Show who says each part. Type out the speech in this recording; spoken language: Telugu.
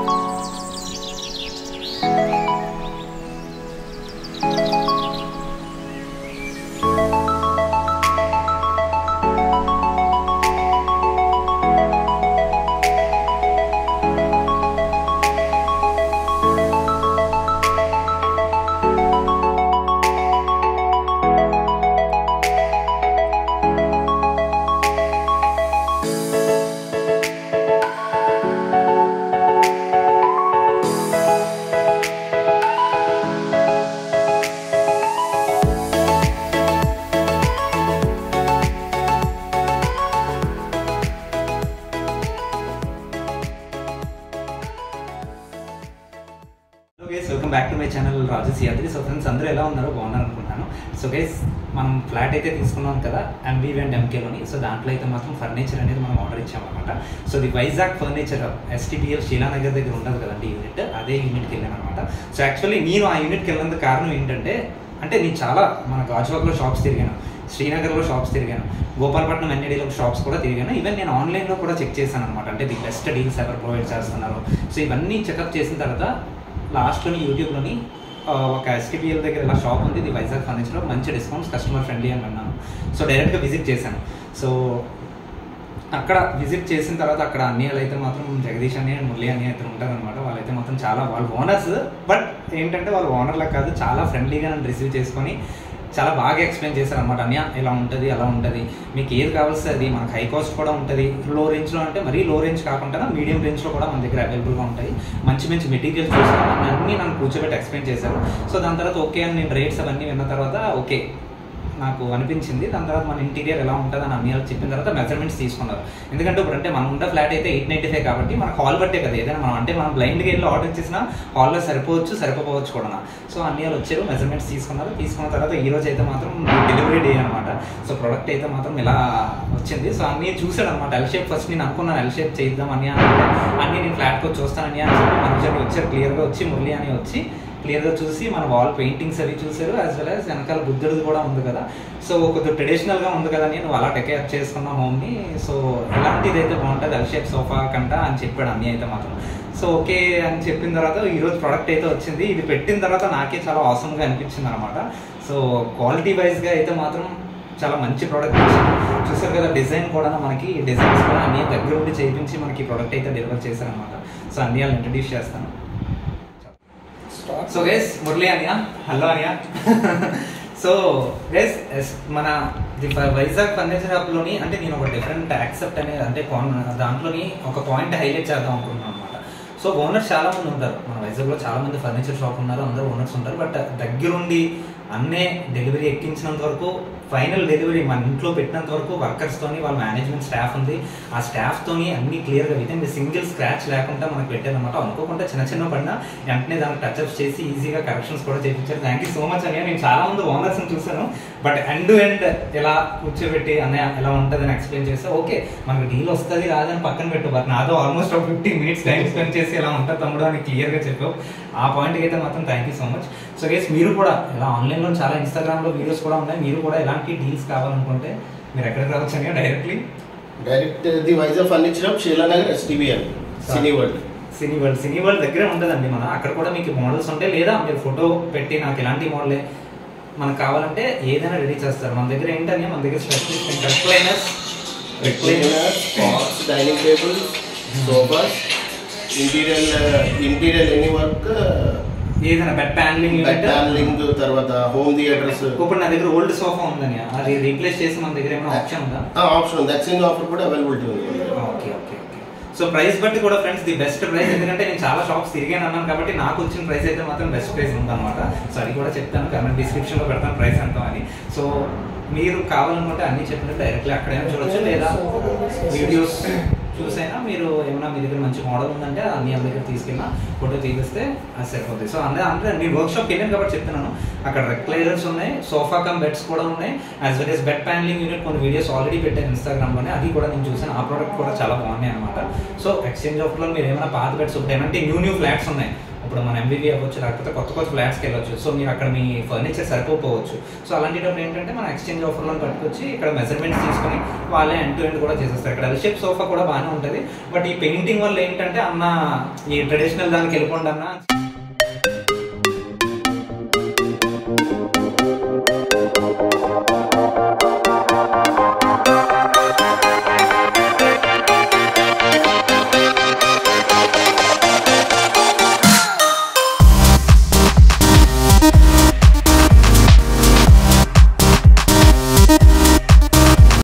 Speaker 1: guys welcome back to my channel Raju Siyadri so friends అందరూ ఎలా ఉన్నారో బాగున్నారు అనుకుంటాను సో గైస్ మనం ఫ్లాట్ అయితే తీసుకున్నాం కదా ఎంబీవీ అండ్ ఎంకేలోని సో దాంట్లో అయితే మాత్రం ఫర్నిచర్ అనేది మనం ఆర్డర్ ఇచ్చామన్నమాట సో ఇది వైజాగ్ ఫర్నిచర్ ఎస్టీపీఎల్ శీలానగర్ దగ్గర ఉండదు కదండి యూనిట్ అదే యూనిట్కి వెళ్ళాను అనమాట సో యాక్చువల్లీ నేను ఆ యూనిట్కి వెళ్ళినందుకు కారణం ఏంటంటే అంటే నేను చాలా మన గాజువాక్లో షాప్స్ తిరిగాను శ్రీనగర్లో షాప్స్ తిరిగాను గోపాలపట్నం ఎన్ఏడీలో షాప్స్ కూడా తిరిగాను ఈవెన్ నేను ఆన్లైన్లో కూడా చెక్ చేశాను అనమాట అంటే ది బెస్ట్ డీల్స్ ఎవరు ప్రొవైడ్ చేస్తున్నారు సో ఇవన్నీ చెకప్ చేసిన తర్వాత లాస్ట్లోని యూట్యూబ్లోని ఆ, ఒక ఎస్టీపీఎల్ దగ్గర ఇలా షాప్ ఉంది ఇది వైజాగ్ ఫర్నిచర్లో మంచి డిస్కౌంట్స్ కస్టమర్ ఫ్రెండ్లీ అని విన్నాను సో డైరెక్ట్గా విజిట్ చేశాను సో అక్కడ విజిట్ చేసిన తర్వాత అక్కడ అన్నయ్యలు అయితే మాత్రం జగదీష్ అన్నయ్య అండ్ మురళి అన్నయ్య అయితే ఉంటారనమాట వాళ్ళైతే మాత్రం చాలా వాళ్ళ ఓనర్స్ బట్ ఏంటంటే వాళ్ళు ఓనర్లకు కాదు చాలా ఫ్రెండ్లీగా నన్ను రిసీవ్ చేసుకొని చాలా బాగా ఎక్స్ప్లెయిన్ చేశారు అనమాట అన్నయ్య ఇలా ఉంటుంది అలా ఉంటుంది మీకు ఏది కావాల్సి అది మనకు హై కాస్ట్ కూడా ఉంటుంది లో రేంజ్లో అంటే మరీ లో రేంజ్ కాకుండా మీడియం రేంజ్లో కూడా మన దగ్గర అవైలబుల్గా ఉంటాయి మంచి మంచి మెటీరియల్స్ చూసుకున్నాను అన్నీ నన్ను కూర్చోబెట్టి ఎక్స్ప్లెయిన్ చేశారు సో దాని తర్వాత ఓకే అని నేను రేట్స్ అవన్నీ విన్న తర్వాత ఓకే నాకు అనిపించింది దాని తర్వాత మన ఇంటీరియర్ ఎలా ఉంటుంది అని అన్ని చెప్పిన తర్వాత మెజర్మెంట్స్ తీసుకున్నారు ఎందుకంటే ఇప్పుడు అంటే మనం ఉన్న ఫ్లాట్ అయితే ఎయిట్ నైంటీ ఫైవ్ కాబట్టి మనకు హాల్ బట్టే కదా ఏదైనా మనం అంటే మనం బ్లైండ్గా వెళ్ళి ఆర్డర్ చేసిన హాల్లో సరిపోవచ్చు సరిపోవచ్చు కూడా సో అన్ని వచ్చారు మెజర్మెంట్స్ తీసుకున్నారు తీసుకున్న తర్వాత ఈ రోజు అయితే మాత్రం డెలివరీ డే అనమాట సో ప్రోడక్ట్ అయితే మాత్రం ఇలా వచ్చింది సో అన్ని చూసాడు అనమాట ఎల్ షేప్ ఫస్ట్ నేను అనుకున్నాను ఎల్ షేప్ చేద్దాం అని అంటే అన్ని నేను ఫ్లాట్కి వచ్చి వస్తానని అని చెప్పి మనుషులు వచ్చారు క్లియర్గా వచ్చి మురళి అని వచ్చి క్లియర్గా చూసి మన వాల్ పెయింటింగ్స్ అవి చూసారు యాజ్ వెల్ యాజ్ వెనకాల బుద్ధుడిది కూడా ఉంది కదా సో కొద్దిగా ట్రెడిషనల్గా ఉంది కదా అని నువ్వు అలా డెకేర్ చేసుకున్న హోమ్ని సో ఎలాంటిది అయితే బాగుంటుంది ఎల్ షేప్ సోఫా కంట అని చెప్పాడు అన్నీ అయితే మాత్రం సో ఓకే అని చెప్పిన తర్వాత ఈరోజు ప్రోడక్ట్ అయితే వచ్చింది ఇది పెట్టిన తర్వాత నాకే చాలా అవసరంగా అనిపించింది అనమాట సో క్వాలిటీ వైజ్గా అయితే మాత్రం చాలా మంచి ప్రోడక్ట్ వచ్చింది చూసారు కదా డిజైన్ కూడా మనకి డిజైన్స్ కూడా అన్ని దగ్గర ఉండి చేయించి మనకి ప్రోడక్ట్ అయితే డెలివర్ చేశారనమాట సో అన్ని వాళ్ళు ఇంట్రడ్యూస్ చేస్తాను సో గైస్ మురళి అనియా హలో అనియా సో గైస్ మన ది వైజాగ్ ఫర్నిచర్ హబ్ లోని అంటే నేను ఒక డిఫరెంట్ యాక్సెప్ట్ అనే అంటే కాన్- దాంట్లోని ఒక పాయింట్ హైలైట్ చేద్దాం అనుకుంటున్నాను అనమాట సో ఓనర్స్ చాలా మంది ఉంటారు మన వైజాగ్లో చాలా మంది ఫర్నిచర్ షాప్ ఉన్నారు అందరూ ఓనర్స్ ఉంటారు బట్ దగ్గరుండి అన్నే డెలివరీ ఎక్కించినంత వరకు ఫైనల్ డెలివరీ మన ఇంట్లో పెట్టినంత వరకు వర్కర్స్ తోని వాళ్ళ మేనేజ్మెంట్ స్టాఫ్ ఉంది ఆ స్టాఫ్ తోని అన్ని క్లియర్ గా విత్ సింగిల్ స్క్రాచ్ లేకుండా మనకు పెట్టారనమాట అనుకోకుండా చిన్న చిన్న పడినా వెంటనే దానికి టచ్అప్స్ చేసి ఈజీగా కరెక్షన్స్ కూడా చేయించారు థ్యాంక్ యూ సో మచ్ అన్నయ్య నేను చాలా మంది ఓనర్స్ చూసాను బట్ ఎండ్ టు ఎండ్ ఎలా కూర్చోబెట్టి అన్నయ్య ఎలా ఉంటుంది అని ఎక్స్ప్లెయిన్ చేస్తే ఓకే మనకు డీల్ వస్తుంది రాదని పక్కన పెట్టు బట్ నాతో ఆల్మోస్ట్ ఒక ఫిఫ్టీన్ మినిట్స్ టైం స్పెండ్ చేసి ఎలా ఉంటుంది తమ్ముడు అని క్లియర్ గా చెప్పావు ఆ పాయింట్కి అయితే మాత్రం thank you so much so guys మీరు కూడా ఇలా ఆన్లైన్లో చాలా ఇన్స్టాగ్రామ్లో వీడియోస్ కూడా ఉన్నాయి మీరు కూడా ఎలాంటి డీల్స్ కావాలనుకుంటే మీరు ఎక్కడికి రావచ్చు అని directly
Speaker 2: direct the Vizag furniture of Sheelanagar STBL cine world
Speaker 1: cine world cine world దగ్గరే ఉంటుందండి మన అక్కడ కూడా మీకు మోడల్స్ ఉంటాయి లేదా మీరు ఫోటో పెట్టి నాకు ఎలాంటి మోడలే మనకు కావాలంటే ఏదైనా రెడీ చేస్తారు మన దగ్గర ఏంటని మన దగ్గర specialist recliners
Speaker 2: recliner spots dining table sofas interior interior any work
Speaker 1: ఏదైనా బెడ్ ప్యానలింగ్
Speaker 2: బెడ్ ప్యానలింగ్ తర్వాత హోమ్ థియేటర్స్
Speaker 1: ఇప్పుడు నా దగ్గర ఓల్డ్ సోఫా ఉందని అది రీప్లేస్ చేసి మన దగ్గర ఏమైనా ఆప్షన్ ఉందా
Speaker 2: ఆప్షన్ ఉంది ఎక్స్చేంజ్ ఆఫర్ కూడా అవైలబిలిటీ ఉంది
Speaker 1: okay okay okay so price బట్టి కూడా ఫ్రెండ్స్ ది బెస్ట్ ప్రైస్ ఎందుకంటే నేను చాలా షాప్స్ తిరిగాను అన్నాను కాబట్టి నాకు వచ్చిన ప్రైస్ అయితే మాత్రం బెస్ట్ ప్రైస్ ఉందన్నమాట సో అది కూడా చెప్తాను కానీ డిస్క్రిప్షన్ లో పెడతాను ప్రైస్ ఎంత అని సో మీరు కావాలనుకుంటే అన్ని చెప్పినట్టు డైరెక్ట్లీ అక్కడైనా చూడొచ్చు లేదా వీడియోస్ చూసైనా మీరు ఏమైనా మీ దగ్గర మంచి మోడల్ ఉందంటే అన్ని వాళ్ళ దగ్గర తీసుకెళ్ళినా ఫోటో తీపిస్తే అది సరిపోతుంది సో అంటే అంటే నేను వర్క్ షాప్కి వెళ్ళాను కాబట్టి చెప్తున్నాను అక్కడ రెక్లైనర్స్ ఉన్నాయి సోఫా కమ్ బెడ్స్ కూడా ఉన్నాయి as well yes bed panelling unit కొన్ని వీడియోస్ ఆల్రెడీ పెట్టాను ఇన్స్టాగ్రామ్లోనే అది కూడా నేను చూసాను ఆ ప్రోడక్ట్ కూడా చాలా బాగున్నాయి అనమాట సో ఎక్స్చేంజ్ ఆఫర్లో మీరు ఏమైనా పాత బెడ్స్ ఉంటాయి అంటే న్యూ న్యూ ఫ్లాట్స్ ఉన్నాయి ఇప్పుడు మన ఎంబీబీ అవ్వచ్చు లేకపోతే కొత్త కొత్త ఫ్లాట్స్కి వెళ్ళొచ్చు సో మీరు అక్కడ మీ ఫర్నిచర్ సరిపోకపోవచ్చు సో అలాంటిటప్పుడు ఏంటంటే మన ఎక్స్చేంజ్ ఆఫర్లో పట్టుకొచ్చి ఇక్కడ మెజర్మెంట్స్ తీసుకొని వాళ్ళే ఎండ్ టు ఎండ్ కూడా చేసేస్తారు ఇక్కడ ఎల్ షేప్ సోఫా కూడా బాగానే ఉంటుంది బట్ ఈ పెయింటింగ్ వల్ల ఏంటంటే అన్న ఈ ట్రెడిషనల్ దానికి వెళ్ళిపోండి అన్న